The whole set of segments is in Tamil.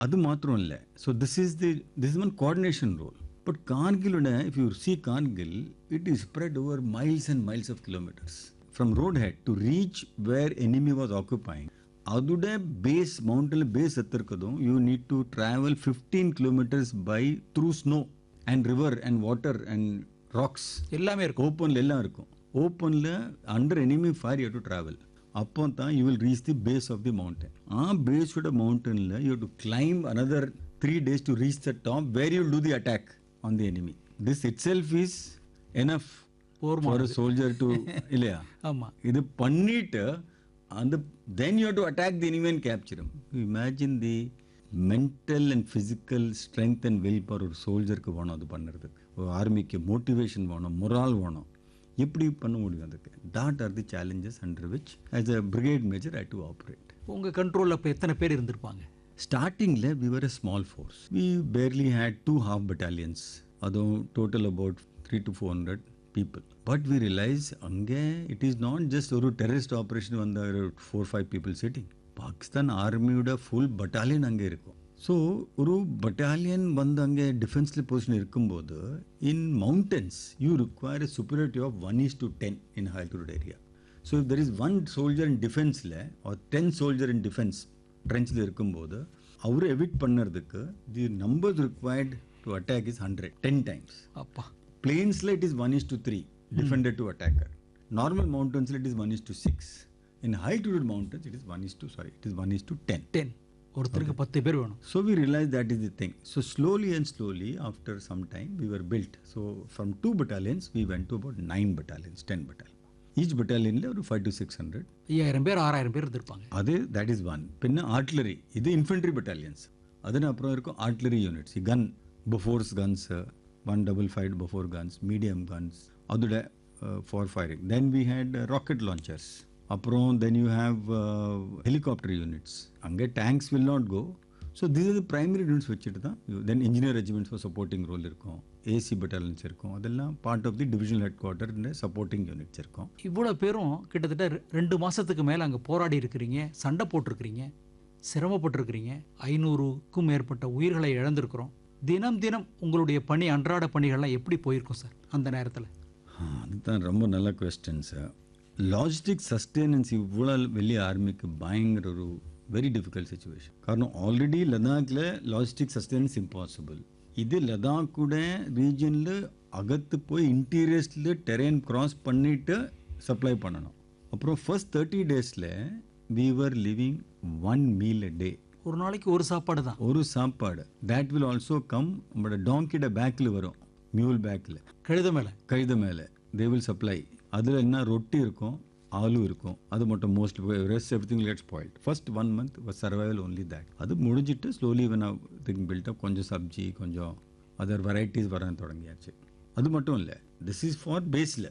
அது மாத்திரம் இல்லை so this is the this is one coordination role but கார்கிலோட if you see Kargil it is spread over miles and miles of kilometres from road head to reach where enemy was occupying அதோட பேஸ் மவுண்டனில் பேஸ் எத்திருக்கதும் you need to travel fifteen kilometres by through snow and river and water and rocks எல்லாமே இருக்கும் ஓப்பனில் எல்லாம் இருக்கும் ஓப்பனில் under enemy fire you to travel அப்போ தான் you will reach the base of the mountain ஆ பேஸோட மவுண்டனில் you to climb another three days to reach the top where you do the attack on the enemy this itself is enough for soldier to இல்லையா ஆமா இது பண்ணிட்டு அந்த then you to attack the enemy and capture imagine the mental and physical strength and will power ஒரு சோல்ஜருக்கு வேணும் அது பண்ணுறதுக்கு ஒரு ஆர்மிக்கு மோட்டிவேஷன் வேணும் மொரால் வேணும் எப்படி பண்ண முடியும் அதுக்கு that are the challenges under which as a brigade major I to operate உங்க கண்ட்ரோல்ல இப்போ எத்தனை பேர் இருந்திருப்பாங்க ஸ்டார்டிங்கில் we were a small force we barely had two half battalions அதுவும் total about three to four hundred people but we realise அங்கே இட் இஸ் நாட் ஜஸ்ட் ஒரு டெரரிஸ்ட் ஆப்ரேஷன் வந்த ஒரு four five people sitting Pakistan ஆர்மியோட ஃபுல் பட்டாலியன் அங்கே இருக்கும் ஸோ ஒரு பட்டாலியன் வந்து அங்கே டிஃபென்ஸில் பொசிஷன் இருக்கும்போது in mountains you require superiority of one is to ten in high altitude area so if there is one soldier in டிஃபென்ஸில் or ten soldier in defence ட்ரென்ச்சில் இருக்கும்போது அவரை எவிட் பண்ணுறதுக்கு the number required to attack is hundred ten times அப்பா பிளேன்ஸில் it is one is to three defender to attacker normal மவுண்டன்ஸில் it is one is to six in high altitude mountains it is one is to sorry it is one is to ten ten ஒருத்தருக்கு பத்து பேர் வேணும் So we realized that is the thing. So slowly and slowly, after some time, we were built. So from two battalions, we went to about nine battalions, ten battalions. Each battalion ஒரு ஃபைவ் டு சிக்ஸ் ஹண்ட்ரட் ஐயாயிரம் பேர் ஆறாயிரம் பேர் இருந்திருப்பாங்க அது தட் இஸ் ஒன் பின்ன ஆர்ட்லரி இது இன்ஃபென்ட்ரி பட்டாலியன்ஸ் அதுன்னு அப்புறம் இருக்கும் artillery units gun Bofors guns one double five Bofors guns medium guns அதோட for firing then we had rocket launchers அப்புறம் then you have helicopter units அங்கே tanks will not go so this is primary units வச்சுட்டு தான் then engineer regiments for supporting role இருக்கும் ஏசி பட்டாலியன்ஸ் இருக்கும் அதெல்லாம் part of the divisional head quarter supporting units இருக்கும் இவ்வளோ பேரும் கிட்டத்தட்ட ரெ- ரெண்டு மாசத்துக்கு மேல அங்க போராடி இருக்கிறீங்க சண்டை போட்டிருக்கிறீங்க சிரமப்பட்டிருக்கிறீங்க ஐநூறுக்கும் மேற்பட்ட உயிர்களை இழந்திருக்கிறோம் தினம் தினம் உங்களுடைய பணி அன்றாட பணிகள்லாம் எப்படி போயிருக்கும் சார் அந்த நேரத்துல ஆ, அதுதான் ரொம்ப நல்ல கொஸ்டின்ஸ் லாஜிஸ்டிக் சஸ்டெனன்ஸ் இவ்வளோ வெளிய ஆர்மிக்கு பயங்கர ஒரு வெரி டிஃபிகல்ட் சுச்சுவேஷன் காரணம் ஆல்ரெடி லடாக்ல லாஜிஸ்டிக் சஸ்டெனன்ஸ் இம்பாசிபிள் இது லடாக் கூட ரீஜனில் அகத்து போய் இன்டீரியர்ஸில் டெரெயின் கிராஸ் பண்ணிட்டு சப்ளை பண்ணணும் அப்புறம் ஃபர்ஸ்ட் தேர்ட்டி டேஸில் we were living one meal a day ஒரு நாளைக்கு ஒரு சாப்பாடு தான் ஒரு சாப்பாடு that will also come நம்மளோட டாங்கிட பேக்கில் வரும் மியூல் பேக்கில் கழுத மேல கழுத மேலே தே வில் சப்ளை அதில் என்ன ரொட்டி இருக்கும் ஆலு இருக்கும் அது மட்டும் most rest everything let spoiled first one month survival only that அது முடிஞ்சிட்டு ஸ்லோலி வென் திங் பில்டப் கொஞ்சம் சப்ஜி கொஞ்சம் அதர் வெரைட்டிஸ் வர தொடங்கியாச்சு அது மட்டும் இல்லை திஸ் இஸ் ஃபார் பேஸில்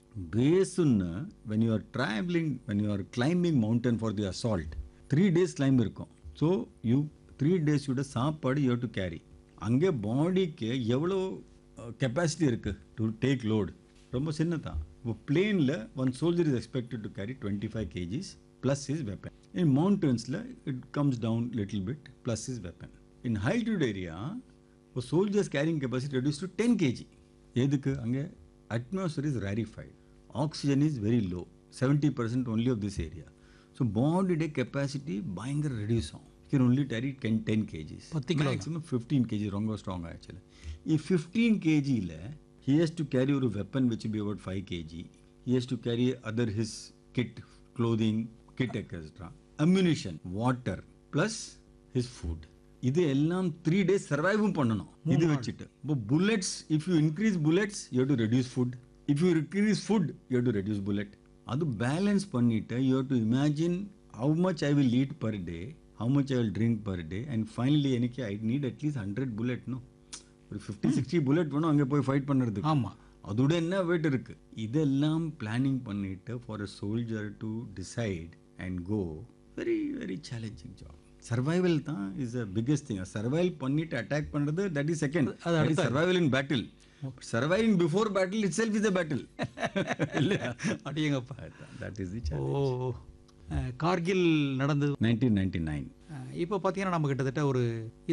பேஸுன்னு when you are travelling when you are climbing mountain for the assault three days climb இருக்கும் ஸோ யூ த்ரீ டேஸோட சாப்பாடு யூ டு கேரி அங்கே பாடிக்கு எவ்வளோ கெப்பாசிட்டி இருக்குது டு டேக் லோடு ரொம்ப சின்னதான் இப்போ பிளேனில் one soldier is expected to carry twenty five KGs plus is weapon in மவுண்டன்ஸில் it comes down little bit plus is weapon in high altitude area ஒரு soldiers carrying capacity reduce to ten KG எதுக்கு அங்கே atmosphere is rarefied oxygen is very low seventy percent only of this area so பாடியோட கெப்பாசிட்டி பயங்கர ரெடியூஸ் ஆகும் can only carry ten ten KGs பத்து கிலோ மேக்ஸிமம் ஃபிஃப்டீன் கேஜி ரொம்ப ஸ்ட்ராங் ஆக்சுவலி ಈ ಫಿಫ್ಟೀನ್ ಕೆ ಜಿயில் he has to carry ஒரு weapon which will be about 5 kg he has to carry other his kit clothing kit etc ammunition water plus his food இது எல்லாம் த்ரீ டேஸ் சர்வைவும் பண்ணணும் இது வச்சுட்டு இப்போ bullets if you increase bullets you to reduce food if you increase food you to reduce bullet அது பேலன்ஸ் பண்ணிட்டு you to imagine how much I will eat per day how much I will drink per day and finally எனக்கு I need at least hundred bullet no ஒரு ஃபிஃப்டி சிக்ஸ்டி புல்லட் வேணும் அங்கே போய் ஃபைட் பண்ணுறதுக்கு ஆமா அதோட என்ன வெயிட் இருக்கு இதெல்லாம் பிளானிங் பண்ணிட்டு for a soldier to decide and go very very challenging job survival தான் is a biggest thing survival பண்ணிட்டு அட்டாக் பண்ணுறது தட் இஸ் செகண்ட் அது survival in battle surviving before battle itself is a battle இல்லையா அடியங்கப்பா that is the oh ah, Kargil நடந்தது நைன்டீன் நைன்டி நைன் அஹ், இப்போ பார்த்தீங்கன்னா நம்ம கிட்டத்தட்ட ஒரு